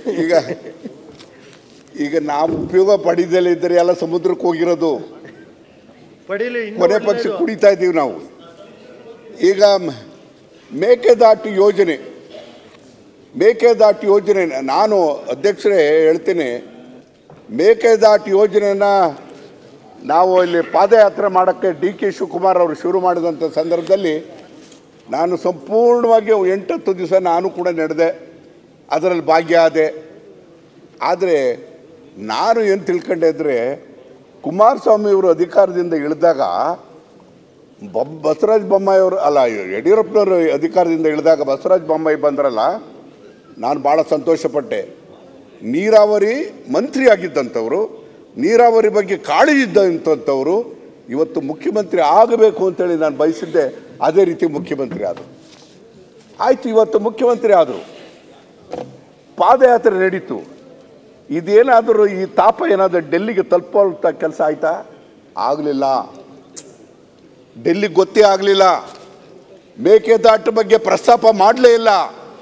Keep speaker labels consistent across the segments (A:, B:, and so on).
A: ಈಗ ಈಗ ನಾವು ಉಪಯೋಗ ಪಡಿದಲೇ ಇದ್ದರೆ ಎಲ್ಲ ಸಮುದ್ರಕ್ಕೆ ಹೋಗಿರೋದು
B: ಪಡೀಲಿ ಇನ್ನೂ
A: ಕೊನೆ ಪಕ್ಷ
B: ಒಳ್ಳೆಯದು.
A: ಕುಡಿತಾ ಇದ್ದೀವಿ ನಾವು ಈಗ ಮ- ಮೇಕೆದಾಟು ಯೋಜನೆ ಮೇಕೆದಾಟು ಯೋಜನೆ ನಾನು ಅಧ್ಯಕ್ಷರೇ ಹೇಳ್ತೀನಿ ಮೇಕೆದಾಟು ಯೋಜನೆನ ನಾವು ಇಲ್ಲಿ ಪಾದಯಾತ್ರೆ ಮಾಡೋಕ್ಕೆ ಡಿ ಕೆ ಶಿವಕುಮಾರ್ ಅವರು ಶುರು ಮಾಡಿದಂಥ ಸಂದರ್ಭದಲ್ಲಿ ನಾನು ಸಂಪೂರ್ಣವಾಗಿ ಎಂಟತ್ತು ದಿವಸ ನಾನು ಕೂಡ ನಡೆದೆ ಅದರಲ್ಲಿ ಭಾಗಿಯಾದೆ ಆದರೆ ನಾನು ಏನು ತಿಳ್ಕೊಂಡೆ ಅಂದರೆ ಕುಮಾರಸ್ವಾಮಿ ಅವರು ಅಧಿಕಾರದಿಂದ ಇಳಿದಾಗ ಬೊಮ್ ಬಸವರಾಜ ಬೊಮ್ಮಾಯಿ ಅವರು ಅಲ್ಲ ಯಡಿಯೂರಪ್ಪನವರು ಅಧಿಕಾರದಿಂದ ಇಳಿದಾಗ ಬಸವರಾಜ ಬೊಮ್ಮಾಯಿ ಬಂದ್ರಲ್ಲ ನಾನು ಭಾಳ ಸಂತೋಷಪಟ್ಟೆ ನೀರಾವರಿ ಮಂತ್ರಿ ಆಗಿದ್ದಂಥವರು ನೀರಾವರಿ ಬಗ್ಗೆ ಕಾಳಜಿ ಇದ್ದಂಥವ್ರು ಇವತ್ತು ಮುಖ್ಯಮಂತ್ರಿ ಆಗಬೇಕು ಅಂತೇಳಿ ನಾನು ಬಯಸಿದ್ದೆ ಅದೇ ರೀತಿ ಮುಖ್ಯಮಂತ್ರಿ ಆದರು ಆಯಿತು ಇವತ್ತು ಮುಖ್ಯಮಂತ್ರಿ ಆದರು ಪಾದಯಾತ್ರೆ ನಡೀತು ಇದೇನಾದರೂ ಈ ತಾಪ ಏನಾದರೂ ಡೆಲ್ಲಿಗೆ ತಲುಪೋಂಥ ಕೆಲಸ ಆಯ್ತಾ ಆಗಲಿಲ್ಲ ಡೆಲ್ಲಿಗೆ ಗೊತ್ತೇ ಆಗಲಿಲ್ಲ ಮೇಕೆದಾಟು ಬಗ್ಗೆ ಪ್ರಸ್ತಾಪ ಮಾಡಲೇ ಇಲ್ಲ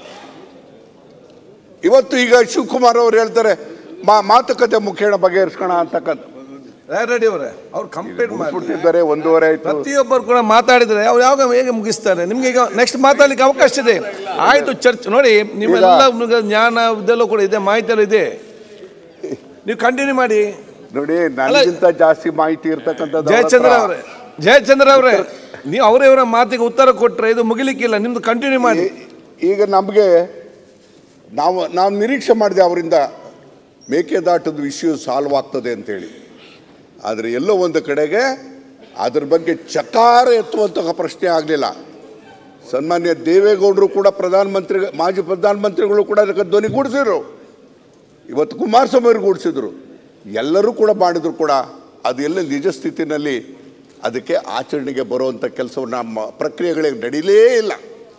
A: ಇವತ್ತು ಈಗ ಶಿವಕುಮಾರ್ ಅವರು ಹೇಳ್ತಾರೆ ಮಾ ಮಾತುಕತೆ ಮುಖೇಣ ಬಗೆಹರಿಸ್ಕೋಣ ಅಂತಕ್ಕಂಥ
C: ರೆಡ್ಡಿ ಅವರೇ ಅವ್ರು ಕಂಪ್ಲೀಟ್ ಮಾಡಿ
A: ಮುಗಿಸ್ಬಿಟ್ಟಿದ್ದಾರೆ ಒಂದೂವರೆ ಆಯ್ತು
C: ಪ್ರತಿಯೊಬ್ಬರು ಕೂಡ ಮಾತಾಡಿದ್ರೆ ಅವ್ರು ಯಾವಾಗ ಹೇಗೆ ಮುಗಿಸ್ತಾರೆ ನಿಮ್ಗೆ ಈಗ ನೆಕ್ಸ್ಟ್ ಮಾತಾಡ್ಲಿಕ್ಕೆ ಅವಕಾಶ ಇದೆ ಆಯ್ತು ಚರ್ಚ್ ನೋಡಿ ನಿಮ್ಮೆಲ್ಲ ನಿಮ್ಗೆ ಜ್ಞಾನ ಇದೆಲ್ಲ ಕೂಡ ಇದೆ ಮಾಹಿತಿ ಎಲ್ಲ ಇದೆ ನೀವು ಕಂಟಿನ್ಯೂ ಮಾಡಿ
A: ನೋಡಿ ನನಗಿಂತ ಜಾಸ್ತಿ ಮಾಹಿತಿ ಇರ್ತಕ್ಕಂಥದ್ದು ಅವ್ರ
C: ಜಯಚಂದ್ರ
A: ಹತ್ರ.
C: ಅವರೇ ಜಯಚಂದ್ರ ಅವರೇ ನೀವು ಅವರವರ ಮಾತಿಗೆ ಉತ್ತರ ಕೊಟ್ರೆ ಇದು ಮುಗಿಲಿಕ್ಕಿಲ್ಲ ನಿಮ್ದು ಕಂಟಿನ್ಯೂ ಮಾಡಿ
A: ಈಗ ನಮಗೆ ನಾವು ನಾವು ನಿರೀಕ್ಷೆ ಮಾಡಿದೆ ಅವರಿಂದ ಮೇಕೆದಾಟದ ಇಶ್ಯೂ ಸಾಲ್ವ್ ಆಗ್ತದೆ ಅಂತೇಳಿ ಆದರೆ ಎಲ್ಲೋ ಒಂದು ಕಡೆಗೆ ಅದ್ರ ಬಗ್ಗೆ ಚಕಾರ ಎತ್ತುವಂತಹ ಪ್ರಶ್ನೆ ಆಗಲಿಲ್ಲ ಸನ್ಮಾನ್ಯ ದೇವೇಗೌಡರು ಕೂಡ ಪ್ರಧಾನಮಂತ್ರಿ ಮಾಜಿ ಪ್ರಧಾನಮಂತ್ರಿಗಳು ಕೂಡ ಅದಕ್ಕೆ ಧ್ವನಿಗೂಡಿಸಿದ್ರು ಇವತ್ತು ಕುಮಾರಸ್ವಾಮಿ ಅವರು ಗೂಡಿಸಿದ್ರು ಎಲ್ಲರೂ ಕೂಡ ಮಾಡಿದ್ರು ಕೂಡ ಅದು ಎಲ್ಲ ನಿಜ ಸ್ಥಿತಿನಲ್ಲಿ ಅದಕ್ಕೆ ಆಚರಣೆಗೆ ಬರುವಂಥ ಕೆಲಸವನ್ನು ನಮ್ಮ ಪ್ರಕ್ರಿಯೆಗಳಿಗೆ ನಡೀಲೇ ಇಲ್ಲ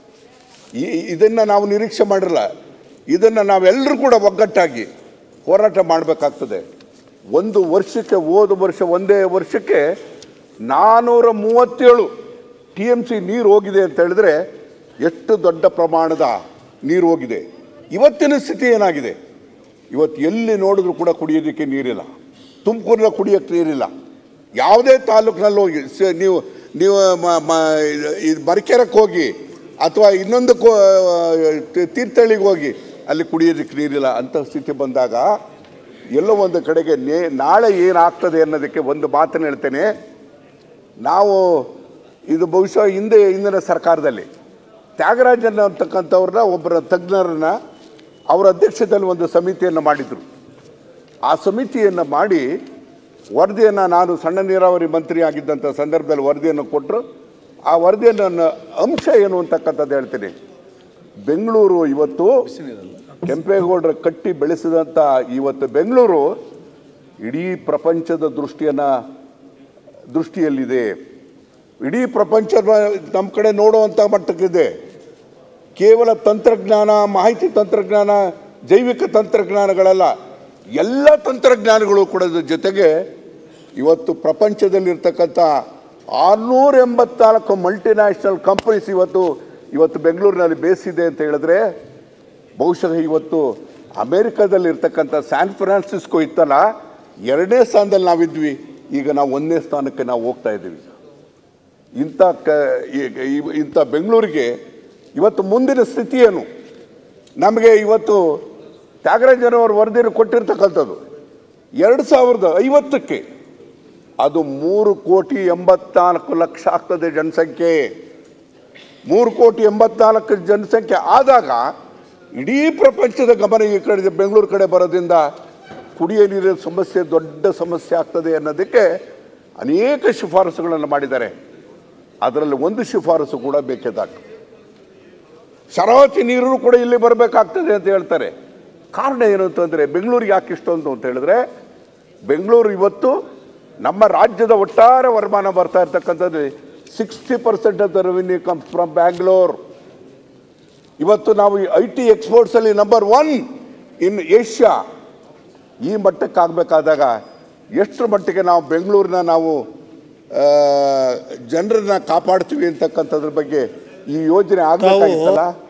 A: ಈ ಇದನ್ನು ನಾವು ನಿರೀಕ್ಷೆ ಮಾಡಿರಲ್ಲ ಇದನ್ನು ನಾವೆಲ್ಲರೂ ಕೂಡ ಒಗ್ಗಟ್ಟಾಗಿ ಹೋರಾಟ ಮಾಡಬೇಕಾಗ್ತದೆ ಒಂದು ವರ್ಷಕ್ಕೆ ಹೋದ ವರ್ಷ ಒಂದೇ ವರ್ಷಕ್ಕೆ ನಾನ್ನೂರ ಮೂವತ್ತೇಳು ಟಿ ಎಮ್ ಸಿ ನೀರು ಹೋಗಿದೆ ಅಂತ ಹೇಳಿದ್ರೆ ಎಷ್ಟು ದೊಡ್ಡ ಪ್ರಮಾಣದ ನೀರು ಹೋಗಿದೆ ಇವತ್ತಿನ ಸ್ಥಿತಿ ಏನಾಗಿದೆ ಇವತ್ತು ಎಲ್ಲಿ ನೋಡಿದ್ರು ಕೂಡ ಕುಡಿಯೋದಕ್ಕೆ ನೀರಿಲ್ಲ ತುಮಕೂರಿನ ಕುಡಿಯೋಕ್ಕೆ ನೀರಿಲ್ಲ ಯಾವುದೇ ತಾಲೂಕಿನಲ್ಲಿ ಹೋಗಿ ಸ- ನೀವು ನೀವು ಮ- ಮ- ಇದು ಮರಿಕೆರಕ್ಕೆ ಹೋಗಿ ಅಥವಾ ಇನ್ನೊಂದು ಕೋ ತೀ- ತೀರ್ಥಹಳ್ಳಿಗೆ ಹೋಗಿ ಅಲ್ಲಿ ಕುಡಿಯೋದಕ್ಕೆ ನೀರಿಲ್ಲ ಅಂಥ ಸ್ಥಿತಿ ಬಂದಾಗ ಎಲ್ಲೋ ಒಂದು ಕಡೆಗೆ ನೇ ನಾಳೆ ಏನಾಗ್ತದೆ ಅನ್ನೋದಕ್ಕೆ ಒಂದು ಮಾತನ್ನು ಹೇಳ್ತೇನೆ ನಾವು ಇದು ಬಹುಶಃ ಹಿಂದೆ ಹಿಂದಿನ ಸರ್ಕಾರದಲ್ಲಿ ತ್ಯಾಗರಾಜನ್ ಅಂತಕ್ಕಂಥವ್ರನ್ನ ಒಬ್ಬರ ತಜ್ಞರನ್ನ ಅವರ ಅಧ್ಯಕ್ಷತೆಯಲ್ಲಿ ಒಂದು ಸಮಿತಿಯನ್ನು ಮಾಡಿದರು ಆ ಸಮಿತಿಯನ್ನು ಮಾಡಿ ವರದಿಯನ್ನು ನಾನು ಸಣ್ಣ ನೀರಾವರಿ ಮಂತ್ರಿ ಆಗಿದ್ದಂಥ ಸಂದರ್ಭದಲ್ಲಿ ವರದಿಯನ್ನು ಕೊಟ್ಟರು ಆ ವರದಿಯನ್ನು ನನ್ನ ಅಂಶ ಏನು ಅಂತಕ್ಕಂಥದ್ದು ಹೇಳ್ತೀನಿ ಬೆಂಗಳೂರು ಇವತ್ತು ಕೆಂಪೇಗೌಡರ ಕಟ್ಟಿ ಬೆಳೆಸಿದಂಥ ಇವತ್ತು ಬೆಂಗಳೂರು ಇಡೀ ಪ್ರಪಂಚದ ದೃಷ್ಟಿಯನ್ನು ದೃಷ್ಟಿಯಲ್ಲಿದೆ ಇಡೀ ಪ್ರಪಂಚ ನಮ್ಮ ಕಡೆ ನೋಡುವಂಥ ಮಟ್ಟಕ್ಕಿದೆ ಕೇವಲ ತಂತ್ರಜ್ಞಾನ ಮಾಹಿತಿ ತಂತ್ರಜ್ಞಾನ ಜೈವಿಕ ತಂತ್ರಜ್ಞಾನಗಳಲ್ಲ ಎಲ್ಲ ತಂತ್ರಜ್ಞಾನಗಳು ಕೂಡ ಇದ್ರ ಜೊತೆಗೆ ಇವತ್ತು ಪ್ರಪಂಚದಲ್ಲಿರ್ತಕ್ಕಂಥ ಆರುನೂರ ಎಂಬತ್ನಾಲ್ಕು ಮಲ್ಟಿನ್ಯಾಷನಲ್ ಕಂಪನೀಸ್ ಇವತ್ತು ಇವತ್ತು ಬೆಂಗಳೂರಿನಲ್ಲಿ ಬೇಸಿದೆ ಅಂತ ಹೇಳಿದ್ರೆ ಬಹುಶಃ ಇವತ್ತು ಅಮೇರಿಕಾದಲ್ಲಿರ್ತಕ್ಕಂಥ ಸ್ಯಾನ್ ಫ್ರಾನ್ಸಿಸ್ಕೋ ಇತ್ತಲ್ಲ ಎರಡನೇ ಸ್ಥಾನದಲ್ಲಿ ನಾವಿದ್ವಿ ಈಗ ನಾವು ಒಂದನೇ ಸ್ಥಾನಕ್ಕೆ ನಾವು ಹೋಗ್ತಾ ಇದ್ದೀವಿ ಇಂಥ ಕ ಈ- ಈ- ಇಂಥ ಬೆಂಗಳೂರಿಗೆ ಇವತ್ತು ಮುಂದಿನ ಸ್ಥಿತಿ ಏನು ನಮಗೆ ಇವತ್ತು ತ್ಯಾಗರಾಜನವರ ವರದಿಯನ್ನು ಕೊಟ್ಟಿರ್ತಕ್ಕಂಥದ್ದು ಎರಡು ಸಾವಿರದ ಐವತ್ತಕ್ಕೆ ಅದು ಮೂರು ಕೋಟಿ ಎಂಬತ್ನಾಲ್ಕು ಲಕ್ಷ ಆಗ್ತದೆ ಜನಸಂಖ್ಯೆ ಮೂರು ಕೋಟಿ ಎಂಬತ್ನಾಲ್ಕು ಜನಸಂಖ್ಯೆ ಆದಾಗ ಇಡೀ ಪ್ರಪಂಚದ ಗಮನ ಈ ಕಡೆ ಬೆಂಗಳೂರು ಕಡೆ ಬರೋದ್ರಿಂದ ಕುಡಿಯ ನೀರಿನ ಸಮಸ್ಯೆ ದೊಡ್ಡ ಸಮಸ್ಯೆ ಆಗ್ತದೆ ಅನ್ನೋದಕ್ಕೆ ಅನೇಕ ಶಿಫಾರಸುಗಳನ್ನು ಮಾಡಿದ್ದಾರೆ ಅದರಲ್ಲಿ ಒಂದು ಶಿಫಾರಸು ಕೂಡ ಬೇಕೆದಾಟ ಶರಾವತಿ ನೀರು ಕೂಡ ಇಲ್ಲಿ ಬರಬೇಕಾಗ್ತದೆ ಅಂತ ಹೇಳ್ತಾರೆ ಕಾರಣ ಏನು ಅಂತಂದರೆ ಬೆಂಗಳೂರಿಗೆ ಯಾಕೆ ಇಷ್ಟೊಂದು ಅಂತ ಹೇಳಿದ್ರೆ ಬೆಂಗಳೂರು ಇವತ್ತು ನಮ್ಮ ರಾಜ್ಯದ ಒಟ್ಟಾರೆ ವರಮಾನ ಬರ್ತಾ ಇರ್ತಕ್ಕಂಥದ್ದು sixty percent of the revenue comes from Bangalore ಇವತ್ತು ನಾವು ಐ ಟಿ ಎಕ್ಸ್ಪೋರ್ಟ್ಸಲ್ಲಿ ನಂಬರ್ ಒನ್ ಇನ್ ಏಷ್ಯಾ ಈ ಮಟ್ಟಕ್ಕೆ ಆಗಬೇಕಾದಾಗ ಎಷ್ಟರ ಮಟ್ಟಿಗೆ ನಾವು ಬೆಂಗಳೂರಿನ ನಾವು ಜನರನ್ನ ಕಾಪಾಡ್ತೀವಿ ಅಂತಕ್ಕಂಥದ್ರ ಬಗ್ಗೆ ಈ ಯೋಜನೆ ಆಗಬೇಕಾಗಿತ್ತಲ್ಲ